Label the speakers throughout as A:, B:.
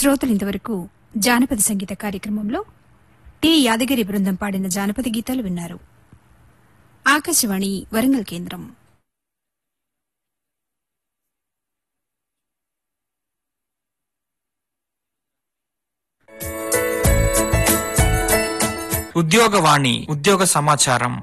A: శ్రోతలు ఇంతవరకు జానపద సంగీత కార్యక్రమంలో టి యాదగిరి బృందం పాడిన జానపద గీతాలు విన్నారు ఆకాశవాణి వరంగల్ కేంద్రం
B: ఉద్యోగవాణి ఉద్యోగ సమాచారం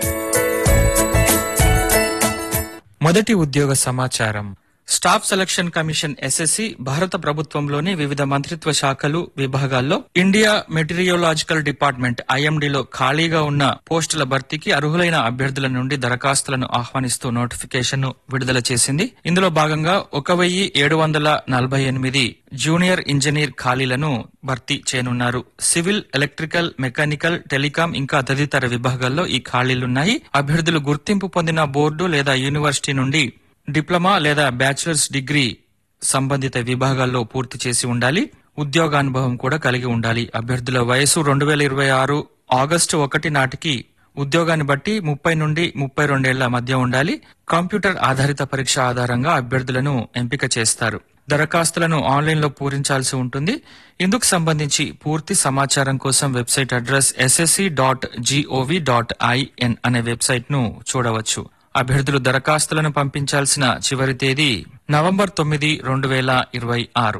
B: మొదటి ఉద్యోగ సమాచారం స్టాఫ్ సెలక్షన్ కమిషన్ ఎస్ఎస్సి భారత ప్రభుత్వంలోని వివిధ మంత్రిత్వ శాఖలు విభాగాల్లో ఇండియా మెటీరియోలాజికల్ డిపార్ట్మెంట్ ఐఎండీలో ఖాళీగా ఉన్న పోస్టుల భర్తీకి అర్హులైన అభ్యర్థుల నుండి దరఖాస్తులను ఆహ్వానిస్తూ నోటిఫికేషన్ విడుదల చేసింది ఇందులో భాగంగా ఒక వెయ్యి ఏడు వందల నలభై ఎనిమిది జూనియర్ ఇంజనీర్ ఖాళీలను భర్తీ చేయనున్నారు సివిల్ ఎలక్ట్రికల్ మెకానికల్ టెలికాం ఇంకా తదితర విభాగాల్లో ఈ ఖాళీలున్నాయి అభ్యర్థులు గుర్తింపు పొందిన బోర్డు లేదా యూనివర్సిటీ నుండి డిప్లొమా లేదా బ్యాచిలర్స్ డిగ్రీ సంబంధిత విభాగాల్లో పూర్తి చేసి ఉండాలి ఉద్యోగానుభవం కూడా కలిగి ఉండాలి అభ్యర్థుల వయసు రెండు వేల ఇరవై ఆరు ఆగస్టు ఒకటి నాటికి ఉద్యోగాన్ని బట్టి ముప్పై నుండి ముప్పై రెండేళ్ల మధ్య ఉండాలి కంప్యూటర్ ఆధారిత పరీక్ష ఆధారంగా అభ్యర్థులను ఎంపిక చేస్తారు దరఖాస్తులను ఆన్లైన్లో పూరించాల్సి ఉంటుంది ఇందుకు సంబంధించి పూర్తి సమాచారం కోసం website address SSC dot GOV dot IN అనే వెబ్సైట్ ను చూడవచ్చు అభ్యర్థులు దరఖాస్తులను పంపించాల్సిన చివరి తేదీ నవంబర్ తొమ్మిది రెండు వేల ఇరవై ఆరు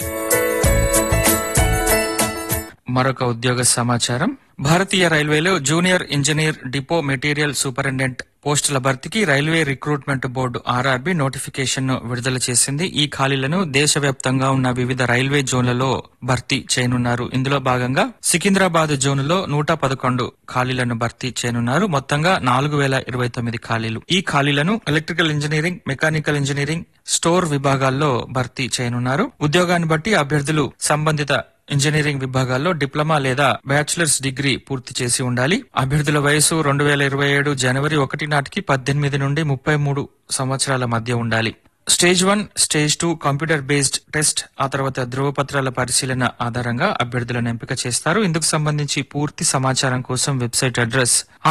B: మరొక ఉద్యోగ సమాచారం భారతీయ రైల్వేలో junior engineer depot material superintendent పోస్టుల భర్తీకి railway recruitment board RRB notification ను విడుదల చేసింది ఈ ఖాళీలను దేశవ్యాప్తంగా ఉన్న వివిధ రైల్వే జోన్లలో భర్తీ చేయనున్నారు ఇందులో భాగంగా సికింద్రాబాద్ జోనులో నూట పదకొండు ఖాళీలను భర్తీ చేయనున్నారు మొత్తంగా నాలుగు వేల ఇరవై తొమ్మిది ఖాళీలు ఈ ఖాళీలను electrical engineering mechanical engineering store విభాగాల్లో భర్తీ చేయనున్నారు ఉద్యోగాన్ని బట్టి అభ్యర్థులు సంబంధిత ఇంజనీరింగ్ విభాగాల్లో డిప్లొమా లేదా బ్యాచిలర్స్ డిగ్రీ పూర్తి చేసి ఉండాలి అభ్యర్థుల వయసు రెండు వేల ఇరవై ఏడు జనవరి ఒకటి నాటికి పద్దెనిమిది నుండి ముప్పై మూడు సంవత్సరాల మధ్య ఉండాలి stage one stage two computer based test ఆ తర్వాత ధృవపత్రాల పరిశీలన ఆధారంగా అభ్యర్థులను ఎంపిక చేస్తారు ఇందుకు సంబంధించి పూర్తి సమాచారం కోసం వెబ్సైట్ అడ్రస్